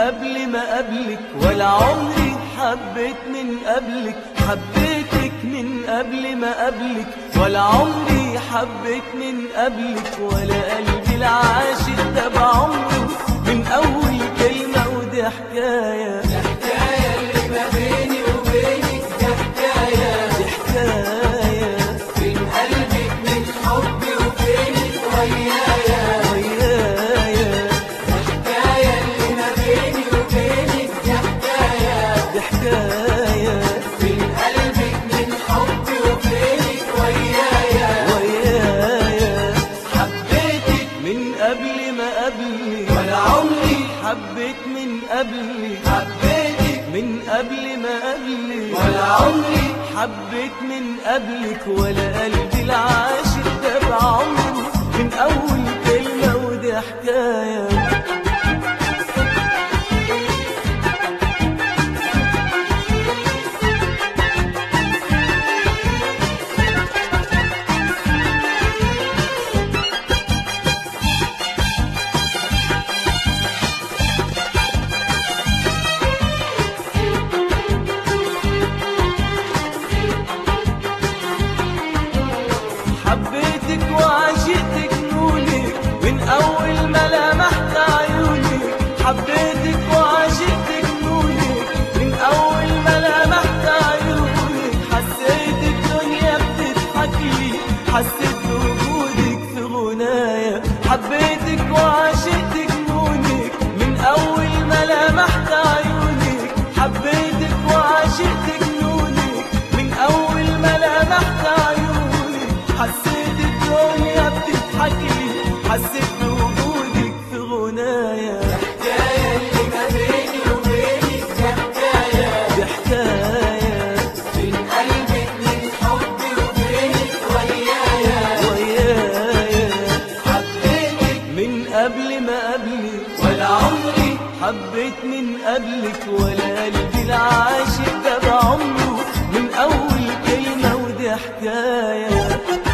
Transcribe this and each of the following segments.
قبل ما قبلك ولا عمري حبيت من قبلك حبيتك من قبل ما قبلك ولا عمري حبيت من قبلك ولا قلبي العاشق ده بعمره من أول كلمة ودي حكاية حكاية اللي ما بيني وبينك ده حكاية دي حكاية بين قلبك من حبي وبينك ويايا ويايا حكاية اللي ما بيني وبينك ده حكاية دي حكاية بين قلبك من حبي وبينك ويايا ويايا حبيتك من قبل ما قبلك ولا عمري حبيت من قبلك حبيتك من قبل ما قبلك ولا عمري حبيت من قبلك ولا قلبي العاشق ده بعمره من أول كلمة ودي حكاية حبيتك وعشقتك نونك من أول ما لمحت عيونك حبيتك وعشقتك نونك من أول ما لمحت عيونك حسيت الدنيا بتضحك لي حسيت بوجودك في غنايا حبيتك وعشقتك نونك من أول ما لمحت عيونك حبيتك وعشقتك نونك من أول ما لمحت عيونك حسيت الدنيا بتضحك لي حسيت بوجودك في غنايا حكاية اللي ما بيني وبينك ده حكاية دي حكاية بين قلبك من حبي وبينك ويايا ويايا حبيتك من قبل ما قبلك ولا عمري حبيت من قبلك ولا قلبي العاشق ده بعمره من أول كلمة ودي حكاية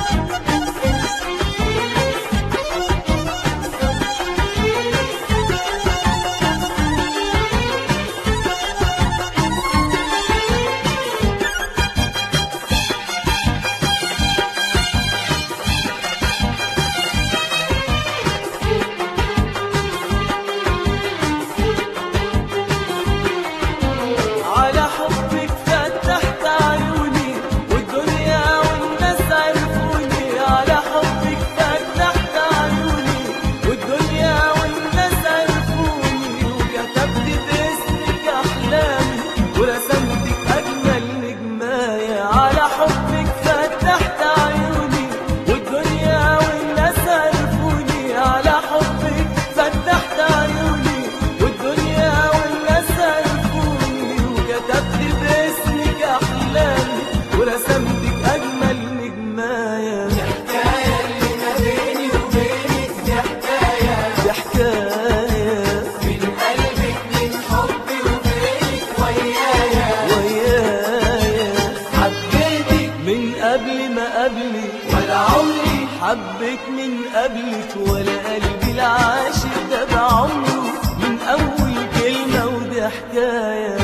على حبك فتحت عيوني والدنيا والناس عرفوني على حبك فتحت عيوني والدنيا والناس عرفوني وكتبت باسمك احلامي ورسمتك اجمل نجمايه على حبك فتحت عيوني والدنيا والناس عرفوني على حبك فتحت عيوني والدنيا والناس عرفوني وكتبت باسمك احلامي ورسمتك اجمل نجمايه حكاية اللي ما بيني وبينك ده حكاية دي حكايه بين قلبك من حبي وبينك ويايا ويايا حبيتك من قبل ما قبلك ولا عمري حبيت من قبلك ولا قلبي العاشق ده بعمره من أول كلمة ودي حكاية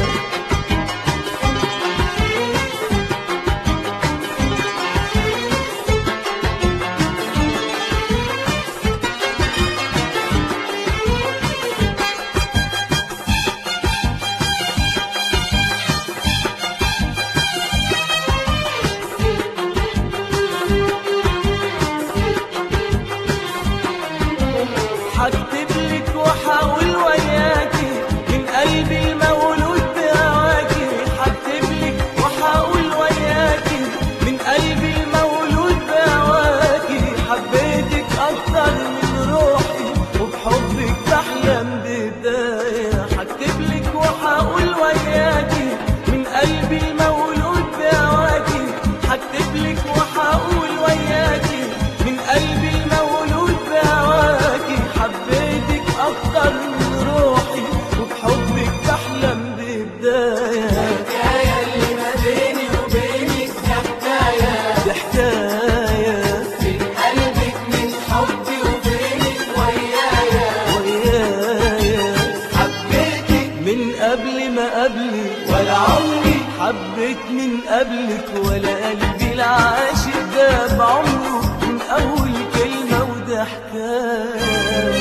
هكتب لك واحاول وياكي من قلبي المولود حبيت من قبلك ولا قلبي العاشق ده بعمره من أول كلمة وده حكاية